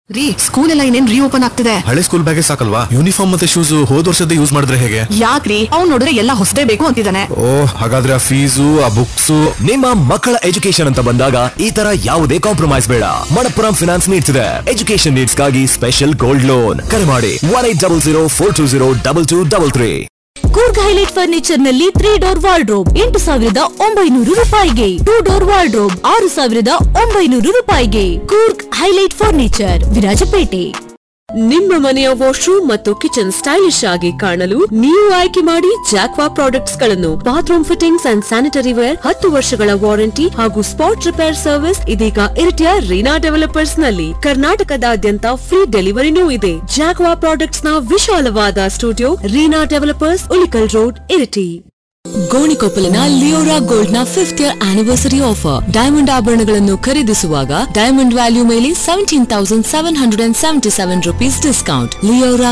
ರೀ ಸ್ಕೂಲ್ ಎಲ್ಲ ಇನ್ನೇನ್ ರೀಓಪನ್ ಆಗ್ತಿದೆ ಹಳೆ ಸ್ಕೂಲ್ ಬ್ಯಾಗೆ ಸಾಕಲ್ವಾ ಯೂನಿಫಾರ್ಮ್ ಮತ್ತೆ ಶೂಸ್ ಹೋದ್ ವರ್ಷದ ಯೂಸ್ ಮಾಡಿದ್ರೆ ಹೇಗೆ ಯಾಕ್ರಿ ಅವ್ನ್ ನೋಡಿದ್ರೆ ಎಲ್ಲ ಹೊಸದೇ ಬೇಕು ಅಂತಿದ್ದಾನೆ ಓ ಹಾಗಾದ್ರೆ ಆ ಫೀಸು ಆ ಬುಕ್ಸು ನಿಮ್ಮ ಮಕ್ಕಳ ಎಜುಕೇಶನ್ ಅಂತ ಬಂದಾಗ ಈ ತರ ಯಾವುದೇ ಕಾಂಪ್ರಮೈಸ್ ಬೇಡ ಮಣಪ್ಪುರಂ ಫಿನಾನ್ಸ್ ನೀಡ್ತಿದೆ ಎಜುಕೇಶನ್ ನೀಡ್ಸ್ ಗಾಗಿ ಸ್ಪೆಷಲ್ ಗೋಲ್ಡ್ ಲೋನ್ ಕರೆ ಮಾಡಿ one eight double zero four two zero double two double three Coorg highlight furniture ನಲ್ಲಿ ತ್ರೀ ಡೋರ್ ವಾರ್ಡ್ರೋಬ್ ಎಂಟು ಸಾವಿರದ ಒಂಬೈನೂರು ರೂಪಾಯಿಗೆ ಟೂ ಡೋರ್ ವಾರ್ಡ್ರೋಬ್ ಆರು ಸಾವಿರದ ಒಂಬೈನೂರು ರೂಪಾಯಿಗೆ ಕೂರ್ಗ್ ಹೈಲೈಟ್ ಫರ್ನಿಚರ್ ವಿರಾಜಪೇಟೆ ನಿಮ್ಮ ಮನೆಯ ವಾಶ್ರೂಮ್ ಮತ್ತು ಕಿಚನ್ ಸ್ಟೈಲಿಶ್ ಆಗಿ ಕಾಣಲು ನೀವು ಆಯ್ಕೆ ಮಾಡಿ ಜಾಕ್ವಾ ಪ್ರಾಡಕ್ಟ್ಸ್ ಗಳನ್ನು bathroom fittings and sanitary ware ಹತ್ತು ವರ್ಷಗಳ ವಾರಂಟಿ ಹಾಗೂ ಸ್ಪಾಟ್ ರಿಪೇರ್ ಸರ್ವಿಸ್ ಇದೀಗ ಇರಿಟಿಯ ರೀನಾ ಡೆವಲಪರ್ಸ್ ನಲ್ಲಿ ಕರ್ನಾಟಕದಾದ್ಯಂತ ಫ್ರೀ ಡೆಲಿವರಿನೂ ಇದೆ ಜಾಕ್ವಾ ಪ್ರಾಡಕ್ಟ್ಸ್ ನ ವಿಶಾಲವಾದ studio Reena developers Ulikkal road Iritty ಗೋಣಿಕೊಪ್ಪಲಿನ ಲಿಯೋರಾ ಗೋಲ್ಡ್ ನ fifth year anniversary offer diamond ಆಭರಣಗಳನ್ನು ಖರೀದಿಸುವಾಗ ಡೈಮಂಡ್ ವ್ಯಾಲ್ಯೂ ಮೇಲೆ seventeen thousand seven hundred and seventy seven rupees discount Leora